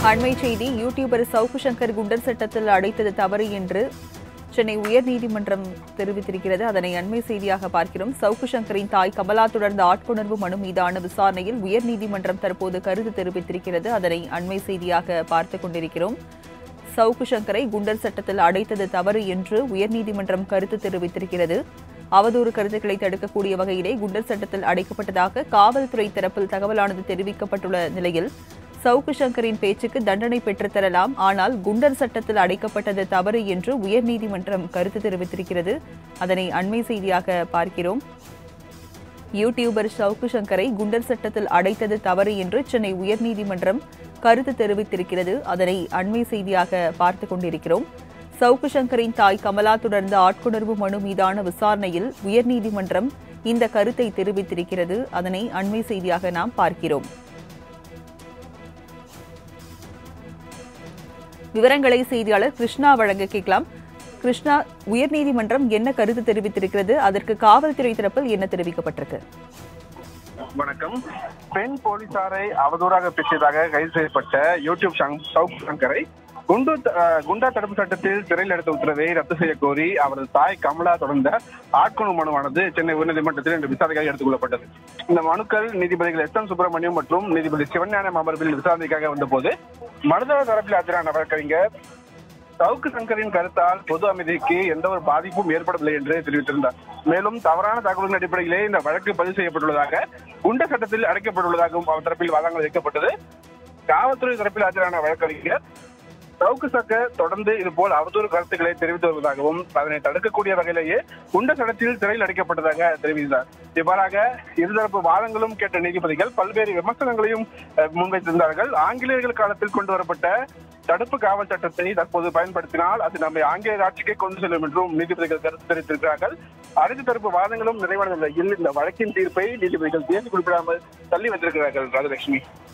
அண்மை செய்தி யூடியூபர் சவுக்கு சங்கர் குண்டர் சட்டத்தில் அடைத்தது தவறு என்று சென்னை உயர்நீதிமன்றம் தெரிவித்திருக்கிறது அதனை அண்மை செய்தியாக பார்க்கிறோம் சவுக்கு சங்கரின் தாய் கமலா தொடர்ந்த ஆட்கொணர்வு மனு மீதான விசாரணையில் உயர்நீதிமன்றம் தற்போது கருத்து தெரிவித்திருக்கிறது அதனை அண்மை செய்தியாக பார்த்துக் கொண்டிருக்கிறோம் சவுக்கு சங்கரை குண்டர் சட்டத்தில் அடைத்தது தவறு என்று உயர்நீதிமன்றம் கருத்து தெரிவித்திருக்கிறது அவதூறு கருத்துக்களை தடுக்கக்கூடிய வகையிலே குண்டர் சட்டத்தில் அடைக்கப்பட்டதாக காவல்துறை தரப்பில் தகவலானது தெரிவிக்கப்பட்டுள்ள நிலையில் சவுக்கு சங்கரின் பேச்சுக்கு தண்டனை பெற்றுத்தரலாம் ஆனால் குண்டர் சட்டத்தில் அடைக்கப்பட்டது தவறு என்று உயர்நீதிமன்றம் கருத்து தெரிவித்திருக்கிறது அதனை அண்மை செய்தியாக பார்க்கிறோம் யூடியூபர் சவுக்கு சங்கரை குண்டர் சட்டத்தில் அடைத்தது தவறு என்று சென்னை உயர்நீதிமன்றம் கருத்து தெரிவித்திருக்கிறது அதனை அண்மை செய்தியாக பார்த்துக் கொண்டிருக்கிறோம் சவுக்கு சங்கரின் தாய் கமலா தொடர்ந்த ஆட்கொணர்வு மனு மீதான விசாரணையில் உயர்நீதிமன்றம் இந்த கருத்தை தெரிவித்திருக்கிறது அதனை அண்மை செய்தியாக நாம் பார்க்கிறோம் விவரங்களை செய்தியாளர் கிருஷ்ணா வழங்க கேட்கலாம் கிருஷ்ணா உயர்நீதிமன்றம் என்ன கருத்து தெரிவித்திருக்கிறது அதற்கு காவல்துறை தரப்பில் என்ன தெரிவிக்கப்பட்டிருக்கு வணக்கம் பெண் போலீசாரை அவதூறாக பேசியதாக கைது செய்யப்பட்ட யூடியூப் சங்- சவுக் சங்கரை குண்டு அஹ், குண்டா தடுப்பு சட்டத்தில் சிறையில் எடுத்த உத்தரவை ரத்து செய்ய கோரி அவரது தாய் கமலா தொடர்ந்த ஆட்கொணர்வு மனுவானது சென்னை உயர்நீதிமன்றத்தில் இன்று விசாரணைக்காக எடுத்துக் கொள்ளப்பட்டது இந்த மனுக்கள் நீதிபதிகள் எஸ் எம் சுப்பிரமணியம் மற்றும் நீதிபதி சிவஞானம் அமர்வில் விசாரணைக்காக வந்தபோது மனுதாரர் தரப்பில் ஆஜரான வழக்கறிஞர் சவுக்கு சங்கரின் கருத்தால் பொது அமைதிக்கு எந்த ஒரு பாதிப்பும் ஏற்படவில்லை என்று தெரிவித்திருந்தார் மேலும் தவறான தகவலின் அடிப்படையிலே இந்த வழக்கு பதிவு செய்யப்பட்டுள்ளதாக குண்ட சட்டத்தில் அடைக்கப்பட்டுள்ளதாகவும் அவர் தரப்பில் வாதங்கள் வைக்கப்பட்டது காவல்துறை தரப்பில் ஆஜரான வழக்கறிஞர் சவுக்கு சங்கர் தொடர்ந்து இதுபோல் அவதூறு கருத்துக்களை தெரிவித்து வருவதாகவும் அதனை தடுக்கக்கூடிய வகையிலேயே குண்ட சட்டத்தில் சிறையில் அடைக்கப்பட்டதாக தெரிவித்தார் இவ்வாறாக இருதரப்பு வாதங்களும் கேட்ட நீதிபதிகள் பல்வேறு விமர்சனங்களையும் அஹ், முன்வைத்திருந்தார்கள் ஆங்கிலேயர்கள் காலத்தில் கொண்டு வரப்பட்ட தடுப்பு காவல் சட்டத்தை தற்போது பயன்படுத்தினால் அது நம்மை ஆங்கிலேயர் ஆட்சிக்கே கொண்டு செல்லும் என்றும் நீதிபதிகள் கருத்து தெரிவித்திருக்கிறார்கள் அனைத்து தரப்பு வாதங்களும் நிறைவடைந்த நிலையில் இந்த வழக்கின் தீர்ப்பை நீதிபதிகள் தேர்ந்து குறிப்பிடாமல் தள்ளி வைத்திருக்கிறார்கள் ராஜலட்சுமி